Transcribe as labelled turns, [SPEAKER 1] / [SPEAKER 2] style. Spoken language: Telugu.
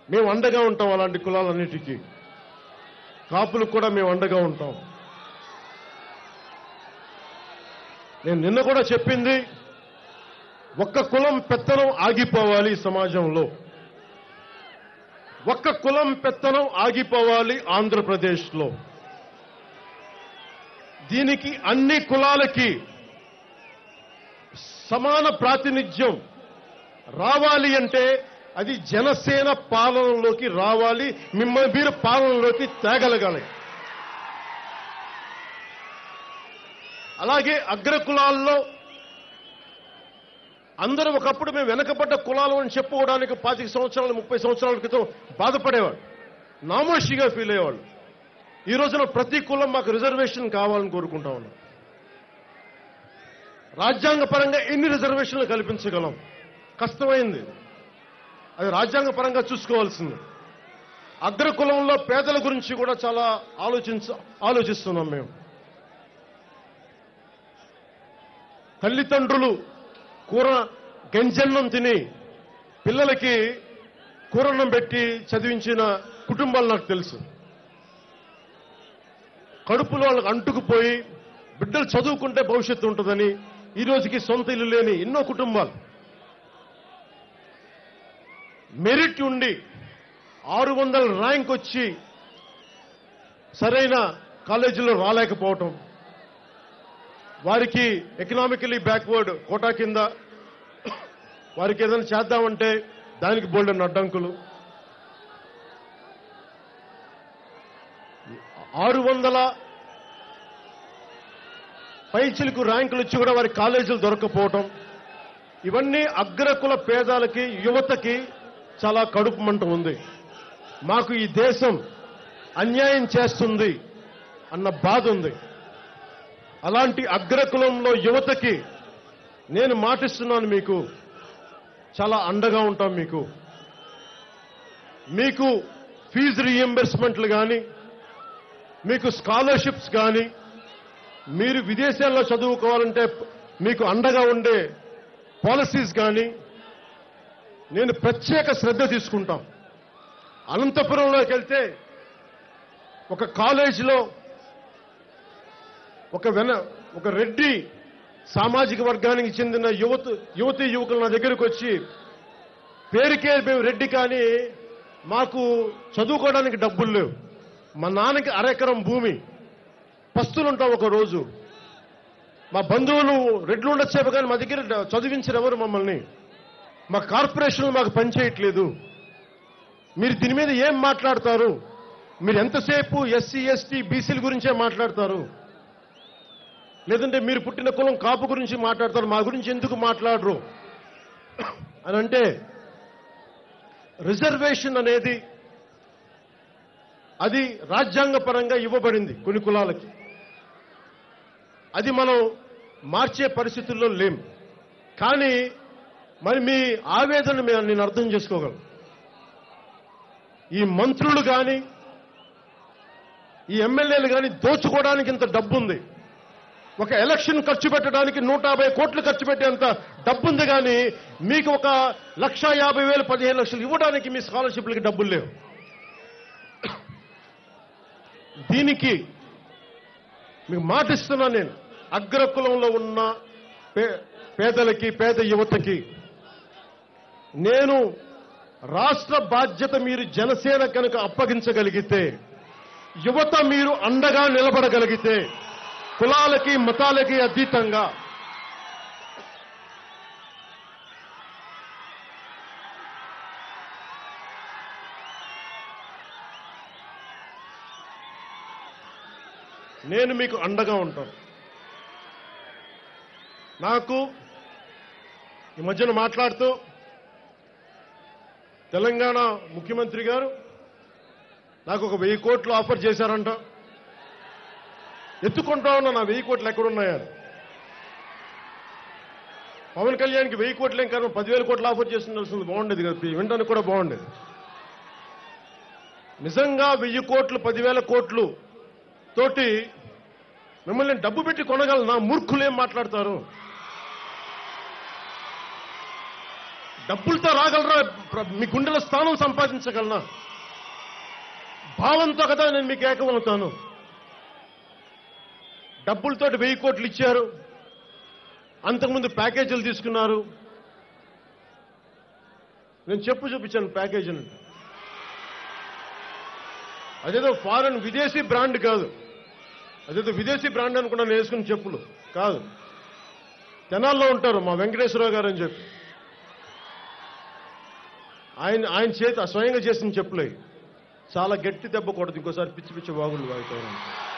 [SPEAKER 1] మేము అండగా ఉంటాం అలాంటి కులాలన్నిటికీ కాపులకు కూడా మేము అండగా ఉంటాం నేను నిన్న కూడా చెప్పింది ఒక్క కులం పెత్తనం ఆగిపోవాలి ఈ సమాజంలో ఒక్క కులం పెత్తనం ఆగిపోవాలి ఆంధ్రప్రదేశ్లో దీనికి అన్ని కులాలకి సమాన ప్రాతినిధ్యం రావాలి అంటే అది జనసేన పాలనలోకి రావాలి మిమ్మల్ని మీరు పాలనలోకి తేగలగాలి అలాగే అగ్ర కులాల్లో అందరూ ఒకప్పుడు మేము వెనకబడ్డ కులాలు అని చెప్పుకోవడానికి పాతిక సంవత్సరాలు ముప్పై సంవత్సరాల క్రితం బాధపడేవాడు నామోషిగా ఫీల్ అయ్యేవాళ్ళు ఈ రోజున ప్రతి కులం మాకు రిజర్వేషన్ కావాలని కోరుకుంటా ఉన్నాం రాజ్యాంగ పరంగా ఎన్ని రిజర్వేషన్లు కల్పించగలం కష్టమైంది అది రాజ్యాంగ పరంగా చూసుకోవాల్సింది అగ్ర కులంలో పేదల గురించి కూడా చాలా ఆలోచించ ఆలోచిస్తున్నాం మేము తల్లిదండ్రులు కూర గంజన్నం తిని పిల్లలకి కూరన్నం పెట్టి చదివించిన కుటుంబాలు నాకు తెలుసు కడుపులో వాళ్ళకి అంటుకుపోయి బిడ్డలు చదువుకుంటే భవిష్యత్తు ఉంటుందని ఈ రోజుకి సొంత ఇల్లు లేని ఎన్నో కుటుంబాలు మెరిట్ ఉండి ఆరు వందల ర్యాంక్ వచ్చి సరైన కాలేజీలో రాలేకపోవటం వారికి ఎకనామికలీ బ్యాక్వర్డ్ కోటా కింద వారికి ఏదైనా చేద్దామంటే దానికి బోల్డెన్ అడ్డంకులు ఆరు వందల పైచిలకు ర్యాంకులు ఇచ్చి కూడా వారి కాలేజీలు దొరకపోవటం ఇవన్నీ అగ్రకుల పేదాలకి యువతకి చాలా కడుపు మంట ఉంది మాకు ఈ దేశం అన్యాయం చేస్తుంది అన్న బాధ ఉంది అలాంటి అగ్రకులంలో యువతకి నేను మాటిస్తున్నాను మీకు చాలా అండగా ఉంటాం మీకు మీకు ఫీజు రీఎంబర్స్మెంట్లు కానీ మీకు స్కాలర్షిప్స్ కానీ మీరు విదేశాల్లో చదువుకోవాలంటే మీకు అండగా ఉండే పాలసీస్ కానీ నేను ప్రత్యేక శ్రద్ధ తీసుకుంటాం అనంతపురంలోకి వెళ్తే ఒక కాలేజీలో ఒక వెన ఒక రెడ్డి సామాజిక వర్గానికి చెందిన యువత యువతి యువకులు నా దగ్గరకు వచ్చి పేరుకే మేము రెడ్డి కానీ మాకు చదువుకోవడానికి డబ్బులు లేవు మా నాన్నకి అరెకరం భూమి పస్తులుంటాం ఒక రోజు మా బంధువులు రెడ్లు ఉండొచ్చేపు కానీ మా దగ్గర చదివించరు ఎవరు మమ్మల్ని మా కార్పొరేషన్లు మాకు పనిచేయట్లేదు మీరు దీని మీద ఏం మాట్లాడతారు మీరు ఎంతసేపు ఎస్సీ ఎస్టీ బీసీల గురించే మాట్లాడతారు లేదంటే మీరు పుట్టిన కులం కాపు గురించి మాట్లాడతారు మా గురించి ఎందుకు మాట్లాడరు అని అంటే రిజర్వేషన్ అనేది అది రాజ్యాంగ పరంగా ఇవ్వబడింది కొన్ని కులాలకి అది మనం మార్చే పరిస్థితుల్లో లేం కానీ మరి మీ ఆవేదన మే- నేను అర్థం చేసుకోగలను ఈ మంత్రులు కానీ ఈ ఎమ్మెల్యేలు కానీ దోచుకోవడానికి ఇంత డబ్బు ఉంది ఒక ఎలక్షన్ ఖర్చు పెట్టడానికి నూట యాభై కోట్లు ఖర్చు పెట్టేంత డబ్బు ఉంది కానీ మీకు ఒక లక్ష యాభై వేలు పదిహేను లక్షలు ఇవ్వడానికి మీ స్కాలర్షిప్లకి డబ్బులు లేవు దీనికి మీకు మాటిస్తున్నా నేను అగ్రకులంలో ఉన్న పే- పేదలకి పేద యువతకి నేను రాష్ట్ర బాధ్యత మీరు జనసేన కనుక అప్పగించగలిగితే యువత మీరు అండగా నిలబడగలిగితే కులాలకి మతాలకి అతీతంగా నేను మీకు అండగా ఉంటాను నాకు ఈ మధ్యన మాట్లాడుతూ తెలంగాణ ముఖ్యమంత్రి గారు నాకు ఒక వెయ్యి కోట్లు ఆఫర్ చేశారంట ఎత్తుకుంటా ఉన్నా నా వెయ్యి కోట్లు ఎక్కడున్నాయని పవన్ కళ్యాణ్కి వెయ్యి కోట్లు ఏం కారణం పదివేల కోట్లు ఆఫర్ చేస్తుండాల్సింది బాగుండేది కదా వినడానికి కూడా బాగుండేది నిజంగా వెయ్యి కోట్లు పదివేల కోట్లు తోటి మిమ్మల్ని డబ్బు పెట్టి కొనగలనా మూర్ఖులు ఏం మాట్లాడతారు డబ్బులతో రాగలరా ప్ర- మీ గుండెల స్థానం సంపాదించగలనా భావంతో కదా నేను మీకు ఏకమవుతాను డబ్బులతో వెయ్యి కోట్లు ఇచ్చారు అంతకుముందు ప్యాకేజీలు తీసుకున్నారు నేను చెప్పు చూపించాను ప్యాకేజీని అదేదో ఫారెన్ విదేశీ బ్రాండ్ కాదు అదేదో విదేశీ బ్రాండ్ అనుకున్నా నేను వేసుకున్న చెప్పులు కాదు తెనాల్లో ఉంటారు మా వెంకటేశ్వరరావు గారు అని చెప్పి ఆయన ఆయన చేత స్వయంగా చేసిన చెప్పులే చాలా గట్టి దెబ్బ కొడదు ఇంకోసారి పిచ్చి పిచ్చి వాగులు వాగుతారు